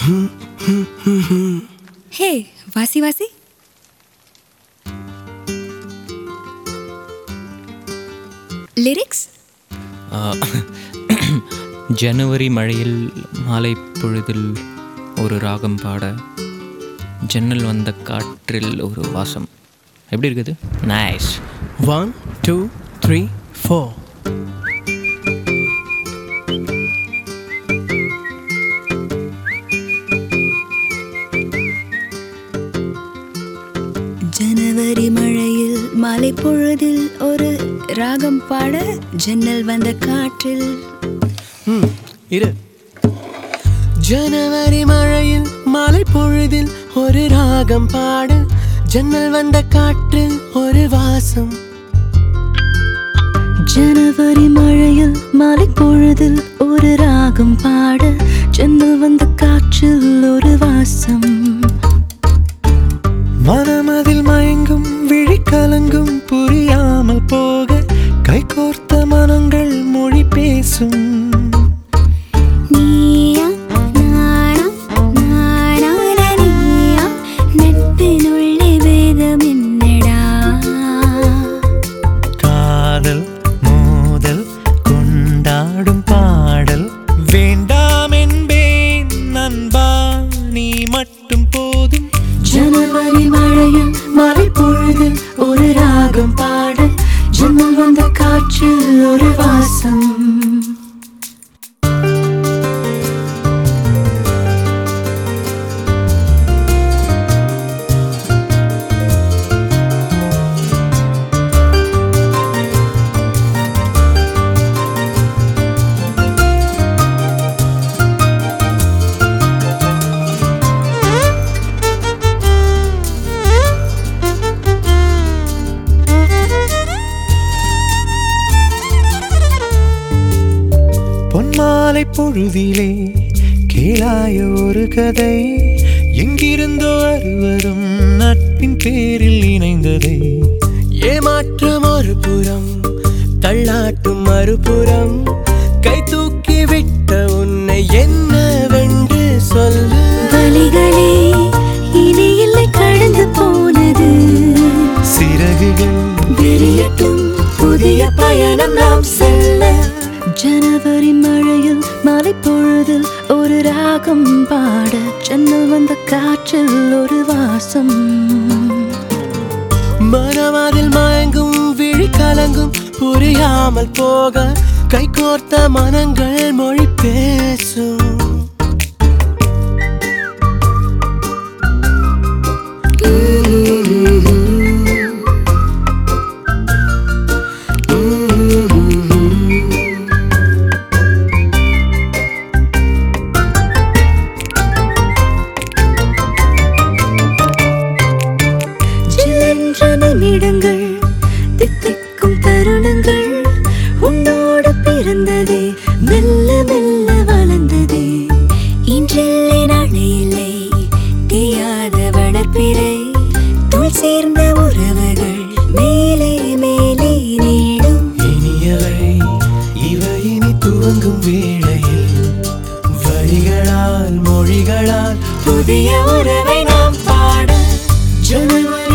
ஹே வாசி வாசி லிரிக்ஸ் ஜனவரி மழையில் மாலை பொழுதில் ஒரு ராகம் பாட ஜன்னல் வந்த காற்றில் ஒரு வாசம் எப்படி இருக்குது nice one two three four ஜனவரி மழையில் மாலை பொழுதில் ஒரு ராகம் பாட ஜன்னல் வந்த காற்றில் ம் இரு ஜனவரி மழையில் மாலை பொழுதில் ஒரு ராகம் பாட ஜன்னல் வந்த காற்றில் ஒரு வாசம் ஜனவரி மழையில் மாலை பொழுதில் ஒரு ராகம் பாட ஜன்னல் வந்த காற்றில் ஒரு வாசம் மனமதில் மயங்கும் விழி கலங்கும் புரியாமல் போக கைகோர்த்த மனங்கள் மொழி பேசும் நீயா நானா நானான நீயா நட்பினுள்ளே வேதம் என்னடா காதல் மோதல் கொண்டாடும் பாடல் வேண்டாம் என்பேன் நண்பா நீ மட்டும் போதும் ஜனவரி மழையில் மாலை பொழுதில் ஒரு ராகம் பாட ஜன்னல் வந்த காற்றில் ஒரு வாசம் பொன்மாலை பொழுதிலே கேளாய ஒரு கதை எங்கிருந்தோ அறுவரும் நட்பின் பேரில் இணைந்ததை ஏமாற்றம் ஒரு புறம் தள்ளாட்டும் மறுபுறம் கை தூக்கி விட்ட உன்னை என்னவென்று சொல்ல வலிகளே இனி இல்லை கடந்து போனது சிறகுகள் விரியட்டும் புதிய பயணம் நாம் செல்ல ஜனவரி மழையில் மாலை பொழுதில் ஒரு ராகம் பாட ஜன்னல் வந்த காற்றில் ஒரு வாசம் மனமதில் மயங்கும் விழி கலங்கும் புரியாமல் போக கைகோர்த்த மனங்கள் மொழி பேசும் சில்லென்ற நிமிடங்கள் தித்திக்கும் தருணங்கள் உன்னோடு பிறந்ததே மெல்ல மெல்ல வளர்ந்ததே இன்றில்லை நாளை இல்லை தீயாத வளர்ப்பிறை தோல் சேர்ந்த உறவுகள் மேலே மேலே நீடும் இனியவை இவை இனி துவங்கும் வேளையில் வரிகளால் மொழிகளால் புதிய உறவை நாம் பாட ஜனவரி